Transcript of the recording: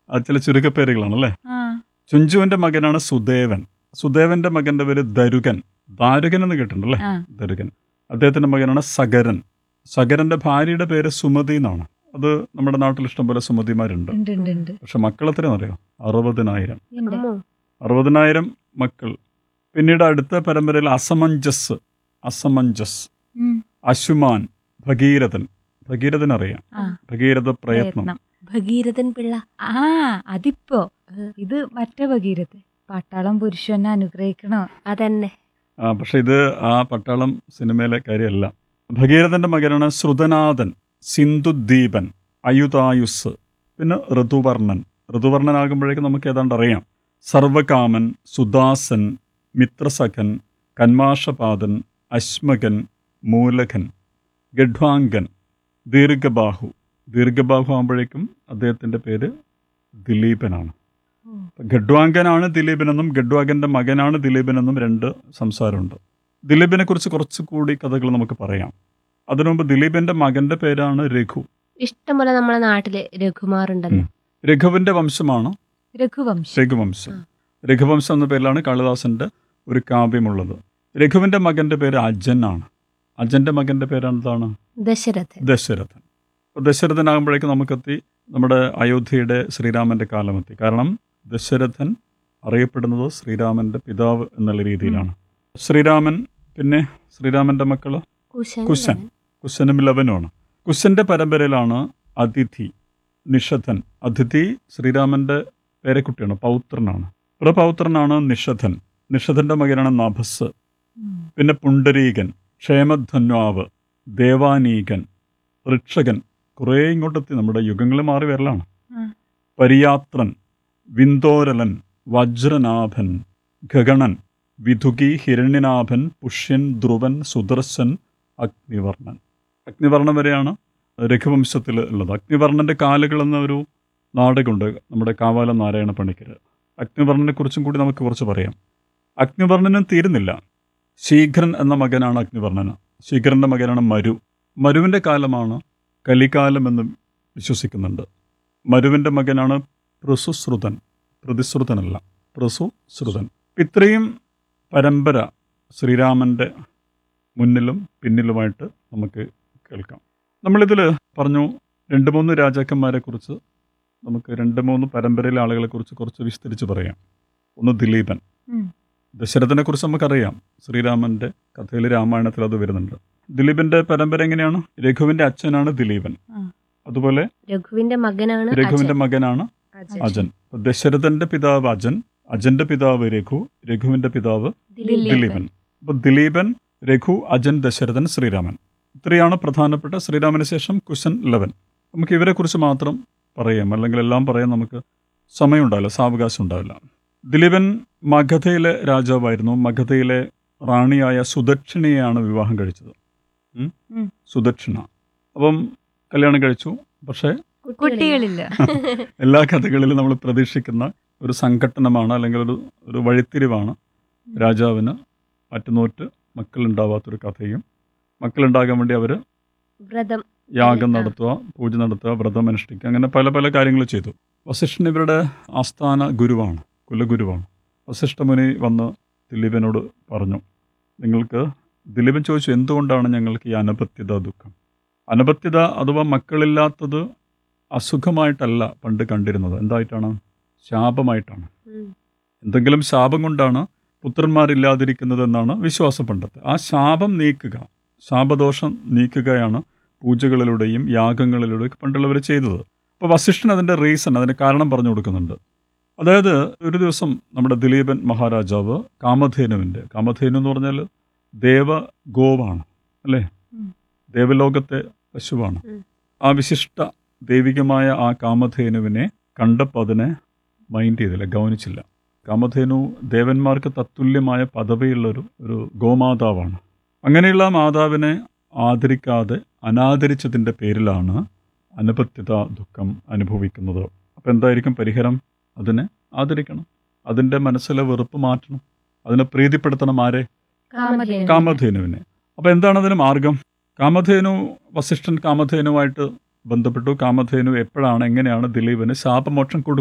അത് ചില ചുരുക്കപ്പേരുകളാണ് അല്ലേ ആ ചുഞ്ചുവിന്റെ മകനാണ് സുദേവൻ സുദേവന്റെ മകന്റെ പേര് ദരുകൻ ദാരുകൻ എന്ന് കേട്ടിട്ടുണ്ടല്ലേ ആ ദരുകൻ അദ്ദേഹത്തിന്റെ മകനാണ് സഗരൻ സഗരന്റെ ഭാര്യയുടെ പേര് സുമതി എന്നാണ് അത് നമ്മുടെ നാട്ടിൽ ഇഷ്ടംപോലെ സുമതിമാരുണ്ട് ഉണ്ട് ഉണ്ട് ഉണ്ട് പക്ഷെ മക്കൾ എത്രയാണെന്ന് അറിയോ അറുപതിനായിരം ഉണ്ട്. അമ്മോ അറുപതിനായിരം മക്കൾ പിന്നീട് അടുത്ത പരമ്പരയിൽ അസമഞ്ജസ് അസമഞ്ജസ് ഉം. അശുമാൻ ഭഗീരഥൻ ഭഗീരഥൻ അറിയാം ആ ഭഗീരഥ പ്രയത്നം പ്രയത്നം ഭഗീരഥൻ പിള്ള ആ അതിപ്പോ ഇത് മറ്റേ ഭഗീരഥ് പട്ടാളം പുരുഷനെ അനുഗ്രഹിക്കണോ അതന്നെ ആ പക്ഷെ ഇത് ആ പട്ടാളം സിനിമയിലെ കാര്യമല്ല ഭഗീരഥന്റെ മകനാണ് ശ്രുതനാഥൻ സിന്ധുദ്ദീപൻ അയുതായുസ് പിന്നെ ഋതുവർണൻ ഋതുവർണനാകുമ്പോഴേക്കും നമുക്ക് ഏതാണ്ട് അറിയാം സർവകാമൻ സുദാസൻ മിത്രസഖൻ കന്മാഷപാദൻ അശ്മകൻ മൂലകൻ ഗഡ്വാങ്കൻ ദീർഘബാഹു ദീർഘബാഹു ആകുമ്പോഴേക്കും അദ്ദേഹത്തിൻ്റെ പേര് ദിലീപനാണ് അപ്പൊ ഗഡ്വാങ്കനാണ് ദിലീപനെന്നും ഗഡ്വാങ്കന്റെ മകനാണ് ദിലീപനെന്നും രണ്ട് സംസാരമുണ്ട് ദിലീപിനെ കുറിച്ച് കുറച്ചുകൂടി കഥകൾ നമുക്ക് പറയാം അതിനു മുമ്പ് ദിലീപിന്റെ മകന്റെ പേരാണ് രഘു ഇഷ്ടംപോലെ നമ്മളെ നാട്ടില് രഘുമാർ ഉണ്ടല്ലോ രഘുവിന്റെ വംശമാണ് രഘുവംശം രഘുവംശം ആ. രഘുവംശം എന്ന പേരിലാണ് കാളിദാസന്റെ ഒരു കാവ്യമുള്ളത് രഘുവിന്റെ മകന്റെ പേര് അജൻ ആണ് അജന്റെ മകന്റെ പേരാണ് എന്താണ് ദശരഥൻ ദശരഥൻ അപ്പോൾ ദശരഥനാകുമ്പോഴേക്കും നമുക്കെത്തി നമ്മുടെ അയോധ്യയുടെ ശ്രീരാമന്റെ കാലമെത്തി കാരണം ദശരഥൻ അറിയപ്പെടുന്നത് ശ്രീരാമന്റെ പിതാവ് എന്നുള്ള രീതിയിലാണ് ശ്രീരാമൻ പിന്നെ ശ്രീരാമന്റെ മക്കള് കുശൻ കുശൻ. കുശനും ലവനുമാണ് കുശന്റെ പരമ്പരയിലാണ് അതിഥി നിഷധൻ അതിഥി ശ്രീരാമന്റെ പേരക്കുട്ടിയാണ് പൗത്രനാണ് പ്രപൗത്രനാണ് നിഷധൻ നിഷധന്റെ മകനാണ് നഭസ് ഉം. പിന്നെ പുണ്ടരീകൻ ക്ഷേമധന്വാവ് ദേവാനീകൻ ഋക്ഷകൻ കുറേ ഇങ്ങോട്ടെത്തി നമ്മുടെ യുഗങ്ങൾ മാറി വരലാണ് ആ. പരിയാത്രൻ വിന്തോരലൻ വജ്രനാഭൻ ഗഗണൻ വിധുകി ഹിരണ്യനാഭൻ പുഷ്യൻ ധ്രുവൻ സുദർശൻ അഗ്നിവർണ്ണൻ അഗ്നിവർണ്ണൻ വരെയാണ് രഘുവംശത്തിൽ ഉള്ളത് അഗ്നിവർണ്ണന്റെ കാലുകൾ എന്ന ഒരു നാടകമുണ്ട് നമ്മുടെ കാവാലം നാരായണ പണിക്കർ അഗ്നിവർണ്ണനെ കുറിച്ചും കൂടി നമുക്ക് കുറച്ച് പറയാം അഗ്നിവർണ്ണനും തീരുന്നില്ല ശീഘ്രൻ എന്ന മകനാണ് അഗ്നിവർണ്ണന് ശീഘ്രന്റെ മകനാണ് മരു മരുവിൻ്റെ കാലമാണ് കലികാലം എന്ന് വിശ്വസിക്കുന്നുണ്ട് മരുവിൻ്റെ മകനാണ് പൃസുശ്രുതൻ പ്രതിശ്രുതനല്ല പൃസുശ്രുതൻ ഇത്രയും പരമ്പര ശ്രീരാമൻ്റെ മുന്നിലും പിന്നിലുമായിട്ട് നമുക്ക് കേൾക്കാം നമ്മളിതിൽ പറഞ്ഞു രണ്ട് മൂന്ന് രാജാക്കന്മാരെ കുറിച്ച് നമുക്ക് രണ്ട് മൂന്ന് പരമ്പരയിലെ ആളുകളെ കുറിച്ച് കുറച്ച് വിസ്തരിച്ച് പറയാം ഒന്ന് ദിലീപൻ ഉം. ദശരഥനെ കുറിച്ച് നമുക്കറിയാം ശ്രീരാമന്റെ കഥയിൽ രാമായണത്തിൽ അത് വരുന്നുണ്ട് ദിലീപിന്റെ പരമ്പര എങ്ങനെയാണ് രഘുവിന്റെ അച്ഛനാണ് ദിലീപൻ ആ. അതുപോലെ രഘുവിന്റെ മകനാണ് രഘുവിന്റെ അജൻ. മകനാണ് അജൻ. അജൻ അപ്പൊ ദശരഥന്റെ പിതാവ് അജൻ അജന്റെ പിതാവ് രഘു രഘുവിന്റെ പിതാവ് ദിലീപൻ. ദിലീപൻ അപ്പൊ ദിലീപൻ രഘു അജൻ ദശരഥൻ ശ്രീരാമൻ ഇത്രയാണ് പ്രധാനപ്പെട്ട ശ്രീരാമന് ശേഷം കുശൻ ലവൻ നമുക്ക് ഇവരെ കുറിച്ച് മാത്രം പറയാം അല്ലെങ്കിൽ എല്ലാം പറയാൻ നമുക്ക് സമയമുണ്ടാവില്ല സാവകാശം ഉണ്ടാവില്ല ദിലീപൻ മഗധയിലെ രാജാവായിരുന്നു മഗധയിലെ റാണിയായ സുദക്ഷിണയെയാണ് വിവാഹം കഴിച്ചത് ഉം? ഉം. സുദക്ഷിണ അപ്പം കല്യാണം കഴിച്ചു പക്ഷേ കുട്ടികളില്ല എല്ലാ കഥകളിലും നമ്മൾ പ്രതീക്ഷിക്കുന്ന ഒരു സംഘട്ടനമാണ് അല്ലെങ്കിൽ ഒരു ഒരു വഴിത്തിരിവാണ് രാജാവിന് അറ്റുനോറ്റ് മക്കളുണ്ടാവാത്തൊരു കഥയും മക്കളുണ്ടാകാൻ വേണ്ടി അവർ വ്രതം യാഗം ആ. നടത്തുക പൂജ നടത്തുക വ്രതം അനുഷ്ഠിക്കുക അങ്ങനെ പല പല കാര്യങ്ങൾ ചെയ്തു വസിഷ്ഠൻ ഇവരുടെ ആസ്ഥാന ഗുരുവാണ് കുലഗുരുവാണ് വസിഷ്ഠമുനി വന്ന് ദിലീപനോട് പറഞ്ഞു നിങ്ങൾക്ക് ദിലീപൻ ചോദിച്ചു എന്തുകൊണ്ടാണ് ഞങ്ങൾക്ക് ഈ അനപത്യത ദുഃഖം അനപത്യത അഥവാ മക്കളില്ലാത്തത് അസുഖമായിട്ടല്ല പണ്ട് കണ്ടിരുന്നത് എന്തായിട്ടാണ് ശാപമായിട്ടാണ് ഉം. എന്തെങ്കിലും ശാപം കൊണ്ടാണ് പുത്രന്മാരില്ലാതിരിക്കുന്നത് എന്നാണ് വിശ്വാസം പണ്ടത്തെ ആ ശാപം നീക്കുക ശാപദോഷം നീക്കുകയാണ് പൂജകളിലൂടെയും യാഗങ്ങളിലൂടെയും പണ്ടുള്ളവർ ചെയ്തത് അപ്പോൾ വസിഷ്ഠൻ അതിൻ്റെ റീസൺ അതിൻ്റെ കാരണം പറഞ്ഞു കൊടുക്കുന്നുണ്ട് അതായത് ഒരു ദിവസം നമ്മുടെ ദിലീപൻ മഹാരാജാവ് കാമധേനുവിൻ്റെ കാമധേനു എന്ന് പറഞ്ഞാൽ ദേവ ഗോവാണ് അല്ലേ ഉം. ദേവലോകത്തെ പശുവാണ് ഉം. ആ വിശിഷ്ട ദൈവികമായ ആ കാമധേനുവിനെ കണ്ടപ്പോൾ അതിനെ മൈൻഡ് ചെയ്തില്ല ഗൗനിച്ചില്ല കാമധേനു ദേവന്മാർക്ക് തത്തുല്യമായ പദവിയുള്ളൊരു ഒരു ഗോമാതാവാണ് അങ്ങനെയുള്ള ആ മാതാവിനെ ആദരിക്കാതെ അനാദരിച്ചതിൻ്റെ പേരിലാണ് അനപത്യത ദുഃഖം അനുഭവിക്കുന്നത് അപ്പം എന്തായിരിക്കും പരിഹാരം അതിനെ ആദരിക്കണം അതിൻ്റെ മനസ്സിലെ വെറുപ്പ് മാറ്റണം അതിനെ പ്രീതിപ്പെടുത്തണം ആരെ കാമധേനു. കാമധേനുവിനെ അപ്പോൾ എന്താണ് അതിന് മാർഗം കാമധേനു വസിഷ്ഠൻ കാമധേനുമായിട്ട് ബന്ധപ്പെട്ടു കാമധേനു എപ്പോഴാണ് എങ്ങനെയാണ് ദിലീപിന് ശാപമോക്ഷം കൊടുക്കുന്നത്